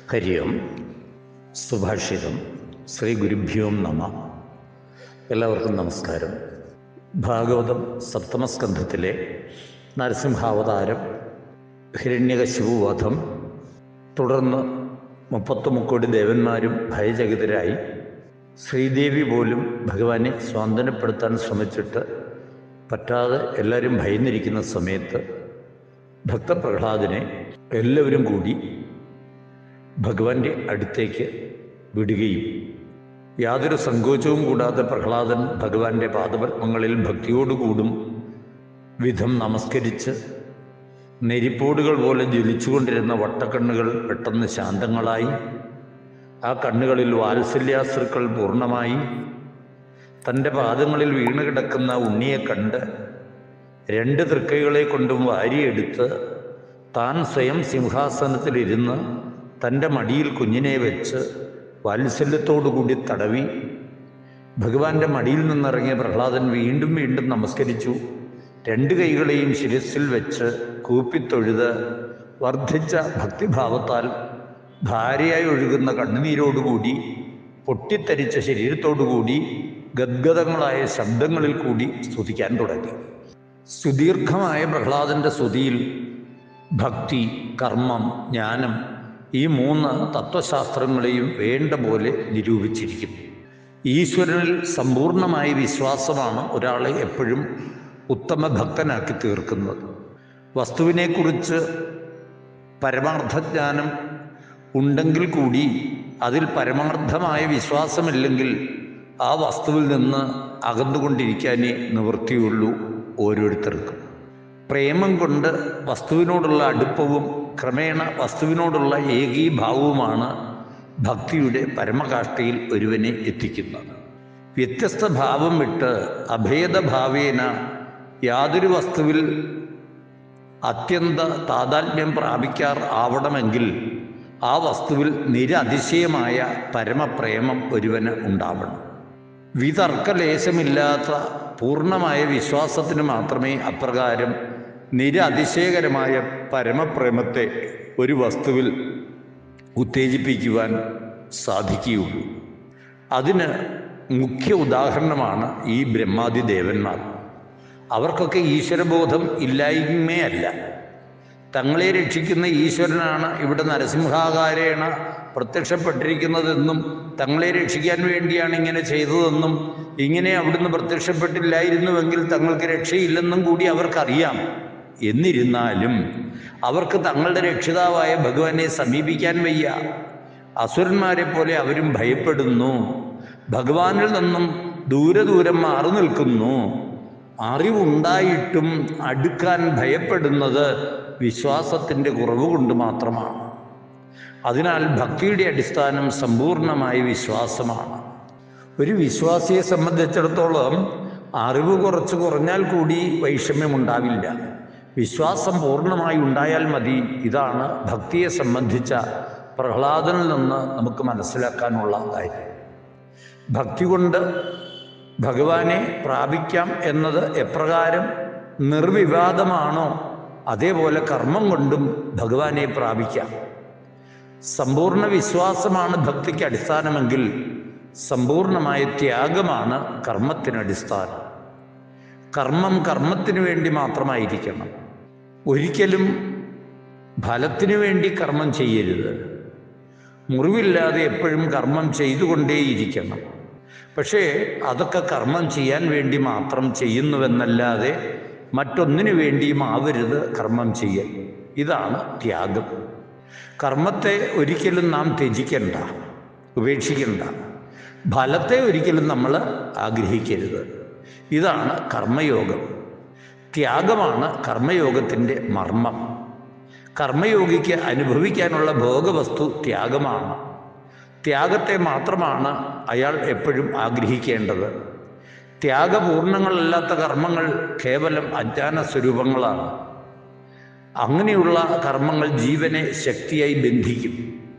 ഹരി ഓം സുഭാഷിതം ശ്രീ ഗുരുഭ്യോം നമ എല്ലാവർക്കും നമസ്കാരം ഭാഗവതം സപ്തമസ്കന്ധത്തിലെ നരസിംഹാവതാരം ഹിരണ്യകശിപു വധം തുടർന്ന് മുപ്പത്തു മുക്കോടി ദേവന്മാരും ഭയചകിതരായി ശ്രീദേവി പോലും ഭഗവാനെ സ്വാന്തനപ്പെടുത്താൻ ശ്രമിച്ചിട്ട് പറ്റാതെ എല്ലാവരും ഭയന്നിരിക്കുന്ന സമയത്ത് ഭക്തപ്രഹ്ലാദനെ എല്ലാവരും കൂടി ഭഗവാന്റെ അടുത്തേക്ക് വിടുകയും യാതൊരു സങ്കോചവും കൂടാതെ പ്രഹ്ലാദൻ ഭഗവാന്റെ പാദപത്മങ്ങളിൽ ഭക്തിയോടുകൂടും വിധം നമസ്കരിച്ച് നെരിപ്പോടുകൾ പോലെ ജ്വലിച്ചുകൊണ്ടിരുന്ന വട്ടക്കണ്ണുകൾ പെട്ടെന്ന് ശാന്തങ്ങളായി ആ കണ്ണുകളിൽ വാത്സല്യാശ്രുക്കൾ പൂർണ്ണമായി തൻ്റെ പാദങ്ങളിൽ വീണ് കിടക്കുന്ന ഉണ്ണിയെ കണ്ട് രണ്ട് തൃക്കൈകളെ കൊണ്ടും വാരിയെടുത്ത് താൻ സ്വയം സിംഹാസനത്തിലിരുന്ന് തൻ്റെ മടിയിൽ കുഞ്ഞിനെ വെച്ച് വാത്സല്യത്തോടുകൂടി തടവി ഭഗവാന്റെ മടിയിൽ നിന്നിറങ്ങിയ പ്രഹ്ലാദൻ വീണ്ടും വീണ്ടും നമസ്കരിച്ചു രണ്ട് കൈകളെയും ശിരസിൽ വെച്ച് കൂപ്പിത്തൊഴുത് വർദ്ധിച്ച ഭക്തിഭാവത്താൽ ഭാര്യയായി ഒഴുകുന്ന കണ്ണുനീരോടുകൂടി പൊട്ടിത്തരിച്ച ശരീരത്തോടുകൂടി ഗദ്ഗതങ്ങളായ ശബ്ദങ്ങളിൽ കൂടി സ്തുതിക്കാൻ തുടങ്ങി സുദീർഘമായ പ്രഹ്ലാദന്റെ സ്തുതിയിൽ ഭക്തി കർമ്മം ജ്ഞാനം ഈ മൂന്ന് തത്വശാസ്ത്രങ്ങളെയും വേണ്ട പോലെ നിരൂപിച്ചിരിക്കുന്നു ഈശ്വരനിൽ സമ്പൂർണമായ വിശ്വാസമാണ് ഒരാളെ എപ്പോഴും ഉത്തമ ഭക്തനാക്കി തീർക്കുന്നത് വസ്തുവിനെക്കുറിച്ച് പരമാർത്ഥജ്ഞാനം ഉണ്ടെങ്കിൽ കൂടി അതിൽ പരമാർത്ഥമായ വിശ്വാസമില്ലെങ്കിൽ ആ വസ്തുവിൽ നിന്ന് അകന്നുകൊണ്ടിരിക്കാനേ നിവൃത്തിയുള്ളൂ ഓരോരുത്തർക്കും പ്രേമം കൊണ്ട് വസ്തുവിനോടുള്ള അടുപ്പവും ക്രമേണ വസ്തുവിനോടുള്ള ഏകീഭാവവുമാണ് ഭക്തിയുടെ പരമകാഷ്ഠയിൽ ഒരുവനെ എത്തിക്കുന്നത് വ്യത്യസ്ത ഭാവം വിട്ട് അഭേദഭാവേന യാതൊരു വസ്തുവിൽ അത്യന്ത താതാത്മ്യം പ്രാപിക്കാർ ആവണമെങ്കിൽ ആ വസ്തുവിൽ നിരതിശയമായ പരമപ്രേമം ഒരുവന് ഉണ്ടാവണം വിതർക്കലേശമില്ലാത്ത പൂർണ്ണമായ വിശ്വാസത്തിന് മാത്രമേ അപ്രകാരം നിരതിശയകരമായ പരമപ്രേമത്തെ ഒരു വസ്തുവിൽ ഉത്തേജിപ്പിക്കുവാൻ സാധിക്കുകയുള്ളൂ അതിന് മുഖ്യ ഉദാഹരണമാണ് ഈ ബ്രഹ്മാദി ദേവന്മാർ അവർക്കൊക്കെ ഈശ്വരബോധം ഇല്ലായ്മയല്ല തങ്ങളെ രക്ഷിക്കുന്ന ഈശ്വരനാണ് ഇവിടെ നരസിംഹാകാരേണ പ്രത്യക്ഷപ്പെട്ടിരിക്കുന്നതെന്നും തങ്ങളെ രക്ഷിക്കാൻ വേണ്ടിയാണ് ഇങ്ങനെ ചെയ്തതെന്നും ഇങ്ങനെ അവിടുന്ന് പ്രത്യക്ഷപ്പെട്ടില്ലായിരുന്നുവെങ്കിൽ തങ്ങൾക്ക് രക്ഷയില്ലെന്നും കൂടി അവർക്കറിയാം എന്നിരുന്നാലും അവർക്ക് തങ്ങളുടെ രക്ഷിതാവായ ഭഗവാനെ സമീപിക്കാൻ വയ്യ അസുരന്മാരെ പോലെ അവരും ഭയപ്പെടുന്നു ഭഗവാനിൽ നിന്നും ദൂരെ ദൂരം മാറി നിൽക്കുന്നു അറിവുണ്ടായിട്ടും അടുക്കാൻ ഭയപ്പെടുന്നത് വിശ്വാസത്തിൻ്റെ കുറവ് കൊണ്ട് മാത്രമാണ് അതിനാൽ ഭക്തിയുടെ അടിസ്ഥാനം സമ്പൂർണമായ വിശ്വാസമാണ് ഒരു വിശ്വാസിയെ സംബന്ധിച്ചിടത്തോളം അറിവ് കുറച്ച് കുറഞ്ഞാൽ കൂടി വൈഷമ്യമുണ്ടാവില്ല വിശ്വാസം പൂർണ്ണമായി ഉണ്ടായാൽ മതി ഇതാണ് ഭക്തിയെ സംബന്ധിച്ച പ്രഹ്ലാദനിൽ നിന്ന് നമുക്ക് മനസ്സിലാക്കാനുള്ള കാര്യം ഭക്തി കൊണ്ട് ഭഗവാനെ പ്രാപിക്കാം എന്നത് എപ്രകാരം നിർവിവാദമാണോ അതേപോലെ കർമ്മം കൊണ്ടും ഭഗവാനെ പ്രാപിക്കാം സമ്പൂർണ്ണ വിശ്വാസമാണ് ഭക്തിക്ക് അടിസ്ഥാനമെങ്കിൽ സമ്പൂർണമായ ത്യാഗമാണ് കർമ്മത്തിന് അടിസ്ഥാനം കർമ്മം കർമ്മത്തിന് വേണ്ടി മാത്രമായിരിക്കണം ഒരിക്കലും ഫലത്തിനു വേണ്ടി കർമ്മം ചെയ്യരുത് മുറിവില്ലാതെ എപ്പോഴും കർമ്മം ചെയ്തുകൊണ്ടേയിരിക്കണം പക്ഷേ അതൊക്കെ കർമ്മം ചെയ്യാൻ വേണ്ടി മാത്രം ചെയ്യുന്നുവെന്നല്ലാതെ മറ്റൊന്നിനു വേണ്ടിയും ആവരുത് കർമ്മം ചെയ്യൽ ഇതാണ് ത്യാഗം കർമ്മത്തെ ഒരിക്കലും നാം ത്യജിക്കണ്ട ഉപേക്ഷിക്കണ്ട ഫലത്തെ ഒരിക്കലും നമ്മൾ ആഗ്രഹിക്കരുത് ഇതാണ് കർമ്മയോഗം ത്യാഗമാണ് കർമ്മയോഗത്തിൻ്റെ മർമ്മം കർമ്മയോഗിക്ക് അനുഭവിക്കാനുള്ള ഭോഗവസ്തു ത്യാഗമാണ് ത്യാഗത്തെ മാത്രമാണ് അയാൾ എപ്പോഴും ആഗ്രഹിക്കേണ്ടത് ത്യാഗപൂർണങ്ങളല്ലാത്ത കർമ്മങ്ങൾ കേവലം അജ്ഞാന സ്വരൂപങ്ങളാണ് അങ്ങനെയുള്ള കർമ്മങ്ങൾ ജീവനെ ശക്തിയായി ബന്ധിക്കും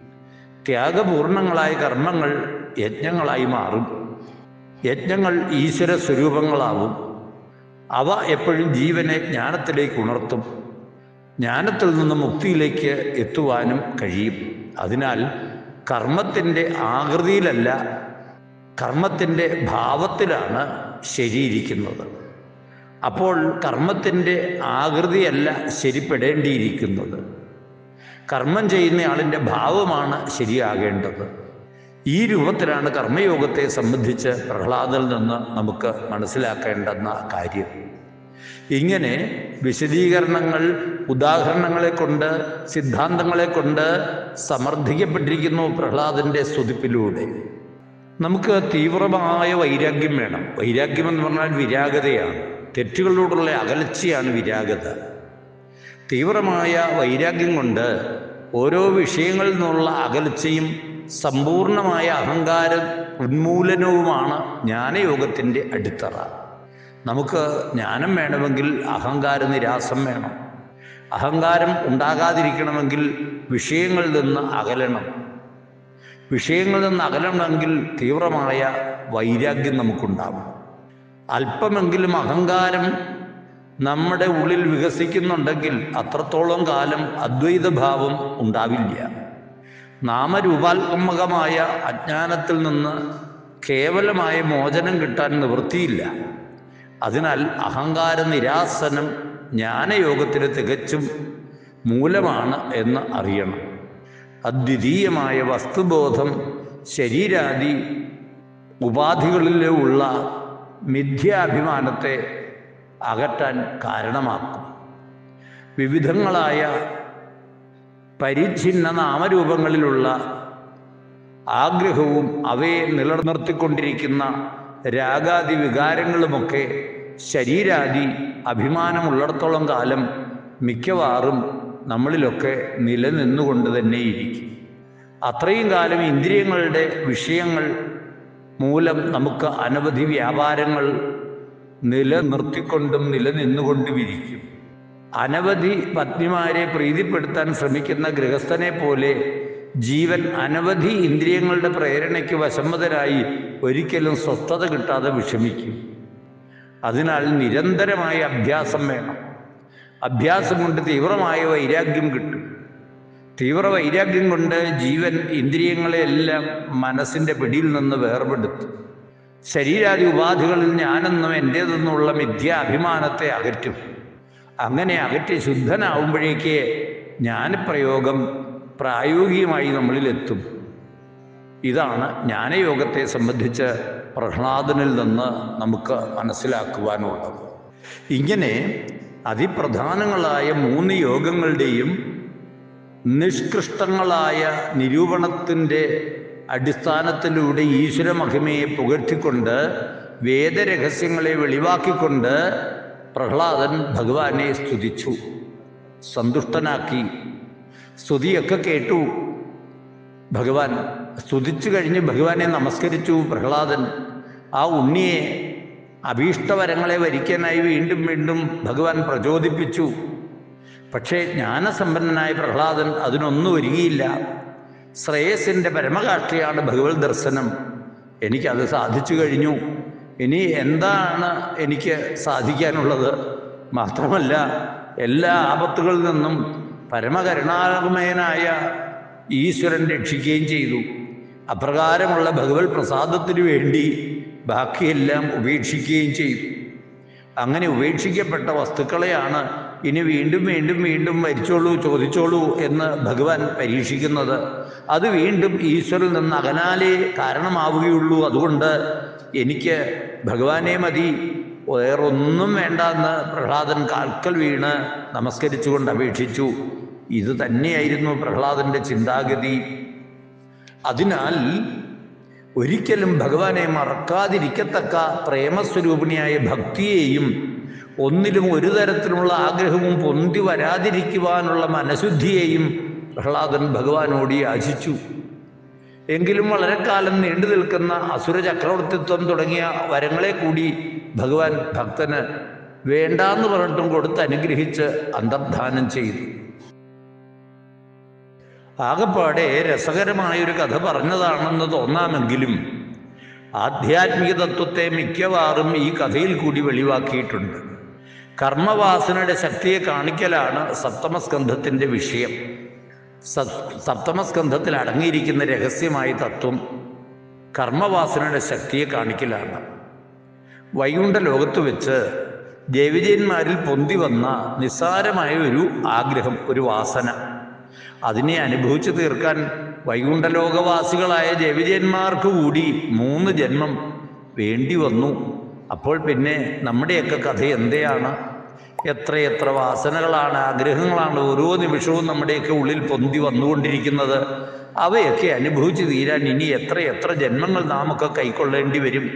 ത്യാഗപൂർണങ്ങളായ കർമ്മങ്ങൾ യജ്ഞങ്ങളായി മാറും യജ്ഞങ്ങൾ ഈശ്വര സ്വരൂപങ്ങളാവും അവ എപ്പോഴും ജീവനെ ജ്ഞാനത്തിലേക്ക് ഉണർത്തും ജ്ഞാനത്തിൽ നിന്ന് മുക്തിയിലേക്ക് എത്തുവാനും കഴിയും അതിനാൽ കർമ്മത്തിൻ്റെ ആകൃതിയിലല്ല കർമ്മത്തിൻ്റെ ഭാവത്തിലാണ് ശരിയിരിക്കുന്നത് അപ്പോൾ കർമ്മത്തിൻ്റെ ആകൃതിയല്ല ശരിപ്പെടേണ്ടിയിരിക്കുന്നത് കർമ്മം ചെയ്യുന്നയാളിൻ്റെ ഭാവമാണ് ശരിയാകേണ്ടത് ഈ രൂപത്തിലാണ് കർമ്മയോഗത്തെ സംബന്ധിച്ച് പ്രഹ്ലാദിൽ നിന്ന് നമുക്ക് മനസ്സിലാക്കേണ്ടെന്ന കാര്യം ഇങ്ങനെ വിശദീകരണങ്ങൾ ഉദാഹരണങ്ങളെ കൊണ്ട് സിദ്ധാന്തങ്ങളെ കൊണ്ട് സമർത്ഥിക്കപ്പെട്ടിരിക്കുന്നു പ്രഹ്ലാദൻ്റെ സ്തുതിപ്പിലൂടെ നമുക്ക് തീവ്രമായ വൈരാഗ്യം വേണം വൈരാഗ്യം എന്ന് പറഞ്ഞാൽ വിരാഗതയാണ് തെറ്റുകളോടുള്ള അകൽച്ചയാണ് വിരാഗത തീവ്രമായ വൈരാഗ്യം കൊണ്ട് ഓരോ വിഷയങ്ങളിൽ നിന്നുള്ള അകൽച്ചയും സമ്പൂർണമായ അഹങ്കാര ഉന്മൂലനവുമാണ് ജ്ഞാനയോഗത്തിൻ്റെ അടിത്തറ നമുക്ക് ജ്ഞാനം വേണമെങ്കിൽ അഹങ്കാര നിരാസം വേണം അഹങ്കാരം ഉണ്ടാകാതിരിക്കണമെങ്കിൽ വിഷയങ്ങളിൽ നിന്ന് അകലണം വിഷയങ്ങളിൽ നിന്ന് അകലണമെങ്കിൽ തീവ്രമായ വൈരാഗ്യം നമുക്കുണ്ടാകും അല്പമെങ്കിലും അഹങ്കാരം നമ്മുടെ ഉള്ളിൽ വികസിക്കുന്നുണ്ടെങ്കിൽ അത്രത്തോളം കാലം അദ്വൈതഭാവം ഉണ്ടാവില്ല നാമരൂപാത്മകമായ അജ്ഞാനത്തിൽ നിന്ന് കേവലമായ മോചനം കിട്ടാൻ നിവൃത്തിയില്ല അതിനാൽ അഹങ്കാര നിരാസനം ജ്ഞാനയോഗത്തിന് തികച്ചും മൂലമാണ് എന്ന് അറിയണം അദ്വിതീയമായ വസ്തുബോധം ശരീരാദി ഉപാധികളിലുള്ള മിഥ്യാഭിമാനത്തെ അകറ്റാൻ കാരണമാക്കും വിവിധങ്ങളായ പരിച്ഛിന്ന നാമരൂപങ്ങളിലുള്ള ആഗ്രഹവും അവയെ നിലനിർത്തിക്കൊണ്ടിരിക്കുന്ന രാഗാദി വികാരങ്ങളുമൊക്കെ ശരീരാദി അഭിമാനമുള്ളിടത്തോളം കാലം മിക്കവാറും നമ്മളിലൊക്കെ നിലനിന്നുകൊണ്ട് തന്നെയിരിക്കും അത്രയും കാലം ഇന്ദ്രിയങ്ങളുടെ വിഷയങ്ങൾ മൂലം നമുക്ക് അനവധി വ്യാപാരങ്ങൾ നിലനിർത്തിക്കൊണ്ടും നിലനിന്നുകൊണ്ടും ഇരിക്കും അനവധി പത്നിമാരെ പ്രീതിപ്പെടുത്താൻ ശ്രമിക്കുന്ന ഗൃഹസ്ഥനെ പോലെ ജീവൻ അനവധി ഇന്ദ്രിയങ്ങളുടെ പ്രേരണയ്ക്ക് വശമ്മതരായി ഒരിക്കലും സ്വസ്ഥത കിട്ടാതെ വിഷമിക്കും അതിനാൽ നിരന്തരമായ അഭ്യാസം വേണം അഭ്യാസം കൊണ്ട് തീവ്രമായ വൈരാഗ്യം കിട്ടും തീവ്ര വൈരാഗ്യം കൊണ്ട് ജീവൻ ഇന്ദ്രിയങ്ങളെയെല്ലാം മനസ്സിൻ്റെ പിടിയിൽ നിന്ന് വേർപെടുത്തും ശരീരാദി ഉപാധികളിൽ ഞാനെന്നും എൻ്റേതെന്നുള്ള മിഥ്യ അഭിമാനത്തെ അകറ്റും അങ്ങനെ അകറ്റി ശുദ്ധനാവുമ്പോഴേക്ക് ജ്ഞാനപ്രയോഗം പ്രായോഗികമായി നമ്മളിലെത്തും ഇതാണ് ജ്ഞാനയോഗത്തെ സംബന്ധിച്ച് പ്രഹ്ലാദനിൽ നിന്ന് നമുക്ക് മനസ്സിലാക്കുവാനുള്ളത് ഇങ്ങനെ അതിപ്രധാനങ്ങളായ മൂന്ന് യോഗങ്ങളുടെയും നിഷ്കൃഷ്ടങ്ങളായ നിരൂപണത്തിൻ്റെ അടിസ്ഥാനത്തിലൂടെ ഈശ്വര മഹിമയെ പുകഴ്ത്തിക്കൊണ്ട് വേദരഹസ്യങ്ങളെ വെളിവാക്കിക്കൊണ്ട് പ്രഹ്ലാദൻ ഭഗവാനെ സ്തുതിച്ചു സന്തുഷ്ടനാക്കി സ്തുതിയൊക്കെ കേട്ടു ഭഗവാൻ സ്തുതിച്ചു കഴിഞ്ഞ് ഭഗവാനെ നമസ്കരിച്ചു പ്രഹ്ലാദൻ ആ ഉണ്ണിയെ അഭീഷ്ടവരങ്ങളെ വരിക്കാനായി വീണ്ടും വീണ്ടും ഭഗവാൻ പ്രചോദിപ്പിച്ചു പക്ഷേ ജ്ഞാനസമ്പന്നനായ പ്രഹ്ലാദൻ അതിനൊന്നും ഒരുങ്ങിയില്ല ശ്രേയസിൻ്റെ പരമകാഷ്ഠയാണ് ഭഗവത് ദർശനം എനിക്കത് സാധിച്ചു കഴിഞ്ഞു ഇനി എന്താണ് എനിക്ക് സാധിക്കാനുള്ളത് മാത്രമല്ല എല്ലാ ആപത്തുകളിൽ നിന്നും പരമകരുണാമയനായ ഈശ്വരൻ രക്ഷിക്കുകയും ചെയ്തു അപ്രകാരമുള്ള ഭഗവത് പ്രസാദത്തിനു വേണ്ടി ബാക്കിയെല്ലാം ഉപേക്ഷിക്കുകയും ചെയ്തു അങ്ങനെ ഉപേക്ഷിക്കപ്പെട്ട വസ്തുക്കളെയാണ് ഇനി വീണ്ടും വീണ്ടും വീണ്ടും മരിച്ചോളൂ ചോദിച്ചോളൂ എന്ന് ഭഗവാൻ പരീക്ഷിക്കുന്നത് അത് വീണ്ടും ഈശ്വരിൽ നിന്ന് അകനാലേ കാരണമാവുകയുള്ളൂ അതുകൊണ്ട് എനിക്ക് ഭഗവാനെ മതി വേറൊന്നും വേണ്ട എന്ന് പ്രഹ്ലാദൻ കാൽക്കൽ വീണ് നമസ്കരിച്ചുകൊണ്ട് അപേക്ഷിച്ചു ഇത് തന്നെയായിരുന്നു പ്രഹ്ലാദൻ്റെ ചിന്താഗതി അതിനാൽ ഒരിക്കലും ഭഗവാനെ മറക്കാതിരിക്കത്തക്ക പ്രേമസ്വരൂപിണിയായ ഭക്തിയെയും ഒന്നിലും ഒരു തരത്തിലുള്ള ആഗ്രഹവും പൊന്തി വരാതിരിക്കുവാനുള്ള മനഃശുദ്ധിയെയും പ്രഹ്ലാദൻ ഭഗവാനോട് യാചിച്ചു എങ്കിലും വളരെ കാലം നീണ്ടു നിൽക്കുന്ന അസുര ചക്രവർത്തിത്വം തുടങ്ങിയ വരങ്ങളെ കൂടി ഭഗവാൻ ഭക്തന് വേണ്ടാന്ന് പറഞ്ഞിട്ടും കൊടുത്ത് അനുഗ്രഹിച്ച് അന്തർധാനം ചെയ്തു ആകപ്പാടെ രസകരമായൊരു കഥ പറഞ്ഞതാണെന്ന് തോന്നാമെങ്കിലും ആധ്യാത്മിക തത്വത്തെ മിക്കവാറും ഈ കഥയിൽ കൂടി വെളിവാക്കിയിട്ടുണ്ട് കർമ്മവാസനയുടെ ശക്തിയെ കാണിക്കലാണ് സപ്തമസ്കന്ധത്തിൻ്റെ വിഷയം സ- സപ്തമസ്കന്ധത്തിൽ അടങ്ങിയിരിക്കുന്ന രഹസ്യമായ തത്വം കർമ്മവാസനയുടെ ശക്തിയെ കാണിക്കലാണ് വൈകുണ്ഠ ലോകത്ത് വെച്ച് ജൈവജയന്മാരിൽ പൊന്തി വന്ന നിസ്സാരമായ ഒരു ആഗ്രഹം ഒരു വാസന അതിനെ അനുഭവിച്ചു തീർക്കാൻ വൈകുണ്ഠലോകവാസികളായ ജൈവജയന്മാർക്ക് കൂടി മൂന്ന് ജന്മം വേണ്ടി വന്നു അപ്പോൾ പിന്നെ നമ്മുടെയൊക്കെ കഥ എന്തെയാണ് എത്രയെത്ര വാസനകളാണ് ആഗ്രഹങ്ങളാണ് ഓരോ നിമിഷവും നമ്മുടെയൊക്കെ ഉള്ളിൽ പൊന്തി വന്നുകൊണ്ടിരിക്കുന്നത് അവയൊക്കെ അനുഭവിച്ചു തീരാൻ ഇനി എത്ര എത്ര ജന്മങ്ങൾ നാമൊക്കെ കൈക്കൊള്ളേണ്ടി വരും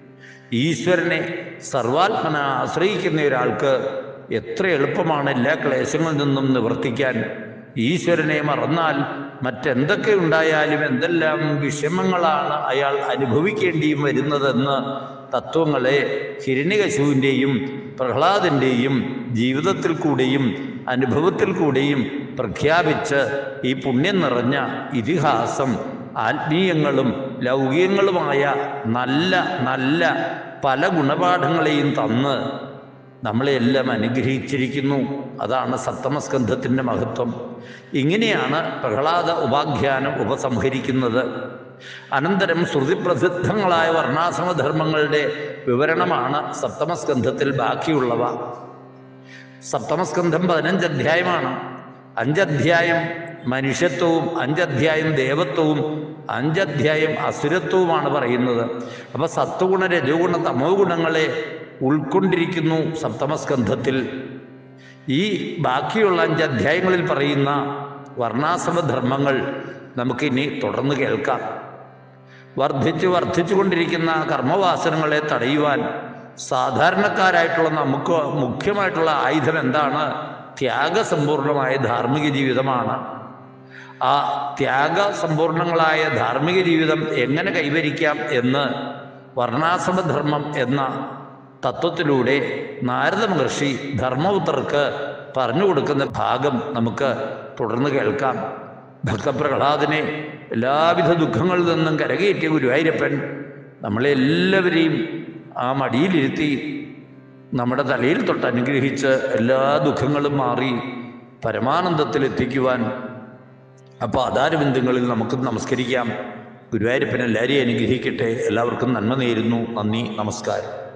ഈശ്വരനെ സർവാത്മന ആശ്രയിക്കുന്ന ഒരാൾക്ക് എത്ര എളുപ്പമാണ് എല്ലാ ക്ലേശങ്ങളിൽ നിന്നും നിവർത്തിക്കാൻ ഈശ്വരനെ മറന്നാൽ മറ്റെന്തൊക്കെ ഉണ്ടായാലും എന്തെല്ലാം വിഷമങ്ങളാണ് അയാൾ അനുഭവിക്കേണ്ടിയും വരുന്നതെന്ന് തത്വങ്ങളെ ഹിരണ്യകശുവിൻ്റെയും പ്രഹ്ലാദൻ്റെയും ജീവിതത്തിൽ കൂടെയും അനുഭവത്തിൽ കൂടെയും പ്രഖ്യാപിച്ച് ഈ പുണ്യം നിറഞ്ഞ ഇതിഹാസം ആത്മീയങ്ങളും ലൗകികങ്ങളുമായ നല്ല നല്ല പല ഗുണപാഠങ്ങളെയും തന്ന് നമ്മളെല്ലാം അനുഗ്രഹിച്ചിരിക്കുന്നു അതാണ് സപ്തമസ്കന്ധത്തിൻ്റെ മഹത്വം ഇങ്ങനെയാണ് പ്രഹ്ലാദ ഉപാഖ്യാനം ഉപസംഹരിക്കുന്നത് അനന്തരം ശ്രുതിപ്രസിദ്ധങ്ങളായ വർണ്ണാശ്രമധർമ്മങ്ങളുടെ വിവരണമാണ് സപ്തമസ്കന്ധത്തിൽ ബാക്കിയുള്ളവ സപ്തമസ്കന്ധം പതിനഞ്ച് അധ്യായമാണ് അഞ്ചധ്യായം മനുഷ്യത്വവും അഞ്ചധ്യായം ദേവത്വവും അഞ്ചധ്യായം അസുരത്വവുമാണ് പറയുന്നത് അപ്പൊ സത്വഗുണ രജോഗുണ തമോ ഗുണങ്ങളെ ഉൾക്കൊണ്ടിരിക്കുന്നു സപ്തമസ്കന്ധത്തിൽ ഈ ബാക്കിയുള്ള അഞ്ച് അധ്യായങ്ങളിൽ പറയുന്ന വർണ്ണാശ്രമധർമ്മങ്ങൾ നമുക്കിനി തുടർന്ന് കേൾക്കാം വർദ്ധിച്ചു വർദ്ധിച്ചു കൊണ്ടിരിക്കുന്ന കർമ്മവാസനങ്ങളെ തടയുവാൻ സാധാരണക്കാരായിട്ടുള്ള നമുക്ക് മുഖ്യമായിട്ടുള്ള ആയുധം എന്താണ് ത്യാഗസമ്പൂർണമായ ധാർമ്മിക ജീവിതമാണ് ആ ത്യാഗസമ്പൂർണങ്ങളായ ധാർമ്മിക ജീവിതം എങ്ങനെ കൈവരിക്കാം എന്ന് വർണ്ണാശ്രമധർമ്മം എന്ന തത്വത്തിലൂടെ നാരദ മഹർഷി ധർമ്മപുത്രർക്ക് പറഞ്ഞു കൊടുക്കുന്ന ഭാഗം നമുക്ക് തുടർന്ന് കേൾക്കാം ഭക്തപ്രഹ്ലാദനെ എല്ലാവിധ ദുഃഖങ്ങളിൽ നിന്നും കരകയറ്റിയ ഗുരുവായൂരപ്പൻ നമ്മളെല്ലാവരെയും ആ മടിയിലിരുത്തി നമ്മുടെ തലയിൽ തൊട്ട് അനുഗ്രഹിച്ച് എല്ലാ ദുഃഖങ്ങളും മാറി പരമാനന്ദത്തിലെത്തിക്കുവാൻ അപ്പോൾ ആധാരബിന്ദുങ്ങളിൽ നമുക്ക് നമസ്കരിക്കാം ഗുരുവായൂരപ്പൻ എല്ലാവരെയും അനുഗ്രഹിക്കട്ടെ എല്ലാവർക്കും നന്മ നേരുന്നു നന്ദി നമസ്കാരം